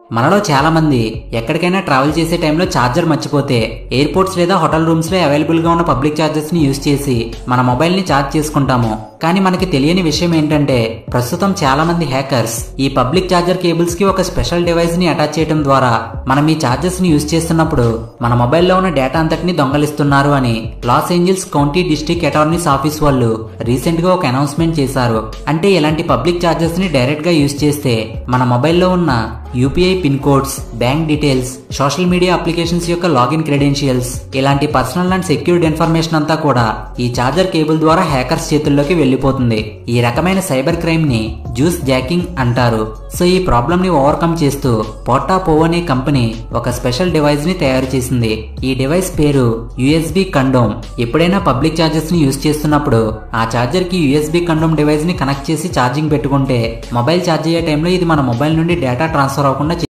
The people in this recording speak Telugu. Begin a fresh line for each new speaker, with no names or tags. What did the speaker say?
మనలో చాలా మంది ఎక్కడికైనా ట్రావెల్ చేసే టైంలో ఛార్జర్ మర్చిపోతే ఎయిర్పోర్ట్స్ లేదా హోటల్ రూమ్స్ లో అవైలబుల్ గా ఉన్న పబ్లిక్ ఛార్జర్స్ ని యూజ్ చేసి మన మొబైల్ ని ఛార్జ్ చేసుకుంటాము కానీ మనకి తెలియని విషయం ఏంటంటే ప్రస్తుతం చాలా మంది హ్యాకర్స్ ఈ పబ్లిక్ ఛార్జర్ కేబుల్స్ కి ఒక స్పెషల్ డివైస్ ని అటాచ్ చేయడం ద్వారా మనం ఈ ఛార్జర్స్ ని యూజ్ చేస్తున్నప్పుడు మన మొబైల్లో ఉన్న డేటా అంతటిని దొంగలిస్తున్నారు అని Los Angeles county district attorneys office వాళ్ళు రీసెంట్ గా ఒక అనౌన్స్మెంట్ చేశారు అంటే ఇలాంటి పబ్లిక్ ఛార్జర్స్ ని డైరెక్ట్ గా యూజ్ చేస్తే మన మొబైల్లో ఉన్న UPI pin codes bank details social media applications యొక్క లాగిన్ క్రెడెన్షియల్స్ ఇలాంటి పర్సనల్ అండ్ సెక్యూర్డ్ ఇన్ఫర్మేషన్ అంతా కూడా ఈ ఛార్జర్ కేబుల్ ద్వారా హ్యాకర్స్ చేతుల్లోకి వెళ్లిపోతుంది ఈ రకమైన సైబర్ క్రైమ్ ని జ్యూస్ జాకింగ్ అంటారు సో ఈ ప్రాబ్లమ్ ని ఓవర్కమ్ చేస్తూ పోటా పో అనే కంపెనీ ఒక స్పెషల్ డివైస్ ని తయారు చేసింది ఈ డివైస్ పేరు యుఎస్బి కండోమ్ ఎప్పుడైనా పబ్లిక్ ఛార్జెస్ ని యూజ్ చేస్తున్నప్పుడు ఆ ఛార్జర్ కి యుఎస్బి కండోమ్ డివైస్ ని కనెక్ట్ చేసి ఛార్జింగ్ పెట్టుకుంటే మొబైల్ ఛార్జ్ అయ్యే టైంలో ఇది మన మొబైల్ నుండి డేటా ట్రాన్స్ఫర్ అవ్వకుండా